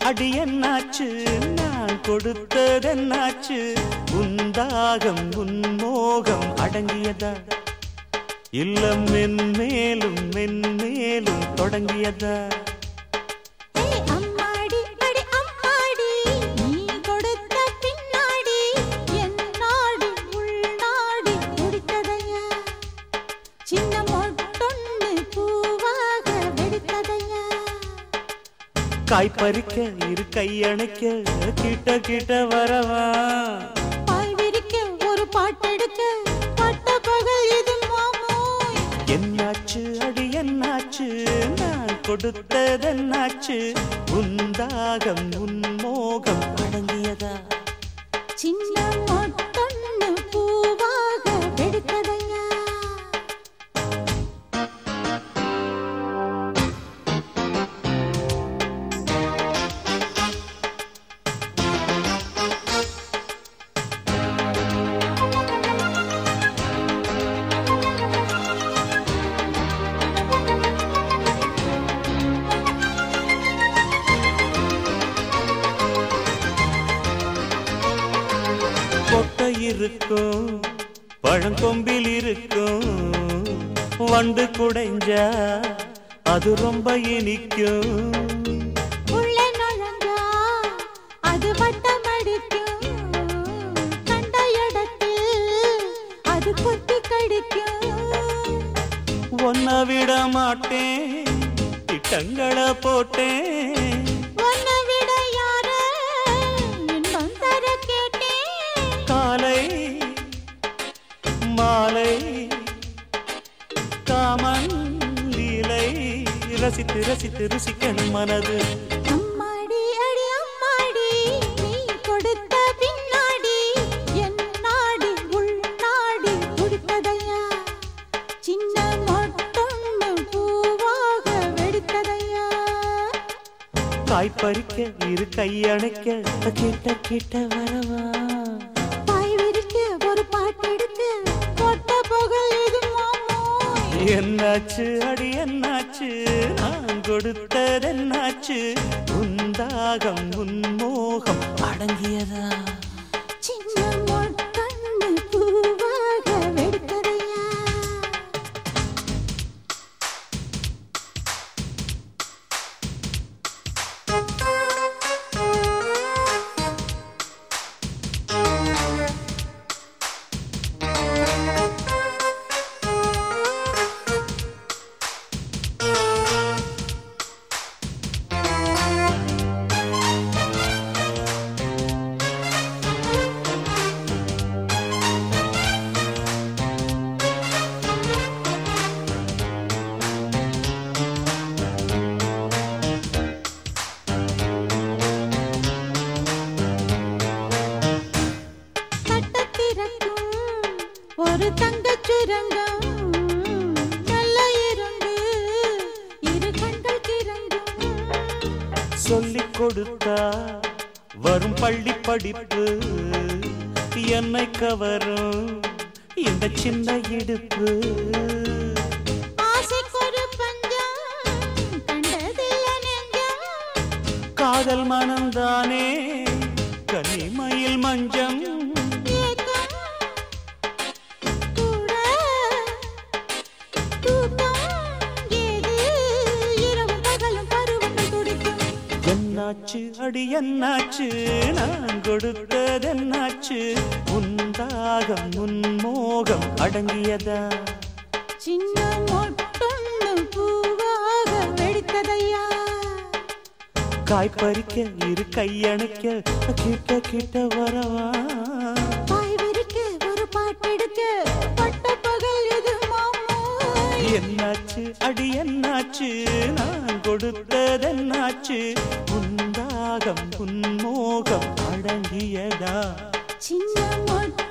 அடி என்னாச்சு நான் கொடுத்ததென்னாச்சு உந்தாகம் உன்மோகம் அடங்கியதா இல்ல மென்மேலும் மென்மேலும் தொடங்கியதா ஏய் அம்மாடி அடி அம்மாடி நீ கொடுத்த பின்னாடி என் நாடி உள்நாடி துடித்ததையா சின்ன மொட்டொன்னு பூவாக வெடித்ததையா காய் பறிக்க இரு கையணைக்க கிட்ட கிட்ட வரவா பாய் விரிக்க ஒரு பாட்டெடுக்க பட்ட பகல் இது மாமோய் என்னாச்சு அடி என்னாச்சு நான் கொடுத்ததென்னாச்சு உந்தாகம் உன்மோகம் அடங்கியதா சின்ன மொட்டொன்னு பூவாக வெடித்ததையா கொட்டை இருக்கும் பழங்கொம்பில் இருக்கும் வண்டு குடைஞ்சா அது ரொம்ப இனிக்கும் உள்ள நுழைஞ்சா அது வட்டமடிக்கும் கண்ட இடத்தில் அது கொத்தி கடிக்கும் ஒன்ன விட மாட்டேன் திட்டங்களை போட்டேன் உன்னை விட யார இன்பம் தர கேட்டேன் காலை மாலை காமன் லீலை ரசித்து ரசித்து ருசிக்கணும் மனது அம்மாடி அடி அம்மாடி நீ கொடுத்த பின்னாடி என் நாடி உள் நாடி துடிப்பதையா சின்ன மொட்டொன்னு பூவாக வெடித்ததையா காய் பறிக்க இரு கையணைக்க கிட்ட கிட்ட வரவா பாய் விரிக்க ஒரு பாட்டெடுக்க பொட்ட புகழ் இது மாமோய் என்னாச்சு அடி என்னாச்சு நான் கொடுத்ததென்னாச்சு உந்தாகம் உன்மோகம் அடங்கியதா சின்ன மொட்டொன்னு பூவாக வெடித்ததையா கட்டத்திறக்கும் ஒரு தங்கச் சுரங்கம் நல்ல இருந்து இரு கண்கள் கிறங்கும் சொல்லிக் கொடுத்தா வரும் பள்ளி படிப்பு என்னை கவரும் இந்த சின்ன இடுப்பு ஆசைக்கொரு பஞ்சம் கண்டதில்ல நெஞ்சம் காதல் மனம்தானே கன்னிமயில் மஞ்சம் ஏக்கம் கூட தூக்கம் ஏது இரவும் பகலும் பருவங்கள் துடிக்கும் என்னாச்சு அடி என்னாச்சு நான் கொடுத்ததென்னாச்சு உந்தாகம் உன்மோகம் அடங்கியதா சின்ன மொட்டொன்னு பூவாக வெடித்ததையா காய் பறிக்க இரு கையணைக்க கிட்ட கிட்ட வரவா பாய் விரிக்க ஒரு பாட்டெடுக்க பட்ட பகல் எது மாமோய் என்னாச்சு அடி என்னாச்சு நான் கொடுத்ததென்னாச்சு உந்தாகம் உன்மோகம் அடங்கியதா சின்ன மொட்டொன்னு